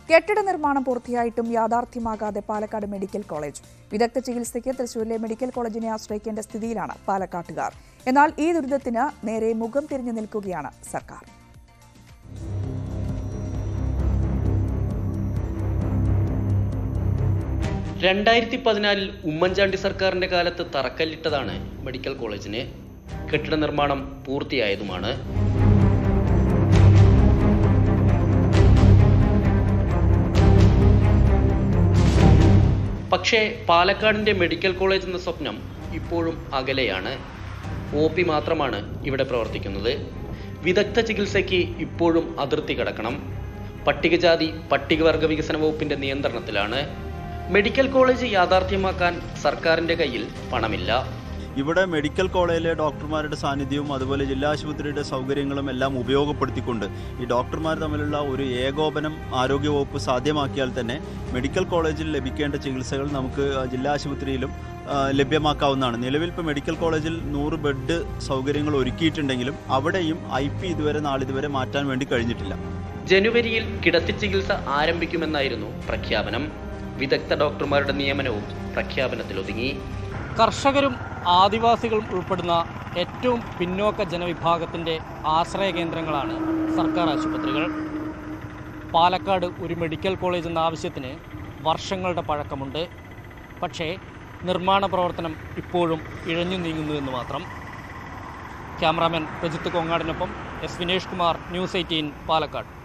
കെട്ടിട നിർമ്മാണം പൂർത്തിയായിട്ടും യാഥാർത്ഥ്യമാകാതെ പാലക്കാട് മെഡിക്കൽ കോളേജ് വിദഗ്ധ ചികിത്സയ്ക്ക് തൃശൂരിലെ മെഡിക്കൽ കോളേജിനെ ആശ്രയിക്കേണ്ട സ്ഥിതിയിലാണ് പാലക്കാട്ടുകാർ എന്നാൽ ഈ ദുരിതത്തിന് നേരെ മുഖം തിരിഞ്ഞു നിൽക്കുകയാണ് സർക്കാർ രണ്ടായിരത്തി പതിനാലിൽ ഉമ്മൻചാണ്ടി സർക്കാരിന്റെ കാലത്ത് തറക്കല്ലിട്ടതാണ് മെഡിക്കൽ കോളേജിന് കെട്ടിട നിർമ്മാണം പൂർത്തിയായതുമാണ് പക്ഷേ പാലക്കാടിന്റെ മെഡിക്കൽ കോളേജ് എന്ന സ്വപ്നം ഇപ്പോഴും അകലെയാണ് ഒ പി മാത്രമാണ് ഇവിടെ പ്രവർത്തിക്കുന്നത് വിദഗ്ധ ചികിത്സയ്ക്ക് ഇപ്പോഴും അതിർത്തി കടക്കണം പട്ടികജാതി പട്ടികവർഗ വികസന വകുപ്പിന്റെ നിയന്ത്രണത്തിലാണ് മെഡിക്കൽ കോളേജ് യാഥാർത്ഥ്യമാക്കാൻ സർക്കാരിന്റെ കയ്യിൽ പണമില്ല ഇവിടെ മെഡിക്കൽ കോളേജിലെ ഡോക്ടർമാരുടെ സാന്നിധ്യവും അതുപോലെ ജില്ലാ ആശുപത്രിയുടെ സൗകര്യങ്ങളും എല്ലാം ഉപയോഗപ്പെടുത്തിക്കൊണ്ട് ഈ ഡോക്ടർമാർ തമ്മിലുള്ള ഒരു ഏകോപനം ആരോഗ്യവകുപ്പ് സാധ്യമാക്കിയാൽ തന്നെ മെഡിക്കൽ കോളേജിൽ ലഭിക്കേണ്ട ചികിത്സകൾ നമുക്ക് ജില്ലാ ആശുപത്രിയിലും ആ, ലഭ്യമാക്കാവുന്നതാണ് നിലവിൽ ഇപ്പോൾ മെഡിക്കൽ കോളേജിൽ നൂറ് ബെഡ് സൗകര്യങ്ങൾ ഒരുക്കിയിട്ടുണ്ടെങ്കിലും അവിടെയും ഐ പി ഇതുവരെ നാളിതുവരെ മാറ്റാൻ വേണ്ടി കഴിഞ്ഞിട്ടില്ല ജനുവരിയിൽ കിടത്തി ചികിത്സ ആരംഭിക്കുമെന്നായിരുന്നു പ്രഖ്യാപനം വിദഗ്ധ ഡോക്ടർമാരുടെ നിയമനവും പ്രഖ്യാപനത്തിലൊതുങ്ങി കർഷകരും ആദിവാസികളും ഉൾപ്പെടുന്ന ഏറ്റവും പിന്നോക്ക ജനവിഭാഗത്തിൻ്റെ ആശ്രയ കേന്ദ്രങ്ങളാണ് സർക്കാർ ആശുപത്രികൾ പാലക്കാട് ഒരു മെഡിക്കൽ കോളേജ് എന്ന ആവശ്യത്തിന് വർഷങ്ങളുടെ പഴക്കമുണ്ട് പക്ഷേ നിർമ്മാണ പ്രവർത്തനം ഇപ്പോഴും ഇഴഞ്ഞു നീങ്ങുന്നു എന്ന് മാത്രം ക്യാമറാമാൻ പ്രജിത്ത് കൊങ്ങാടിനൊപ്പം S Vinesh Kumar News Eighteen Palakkad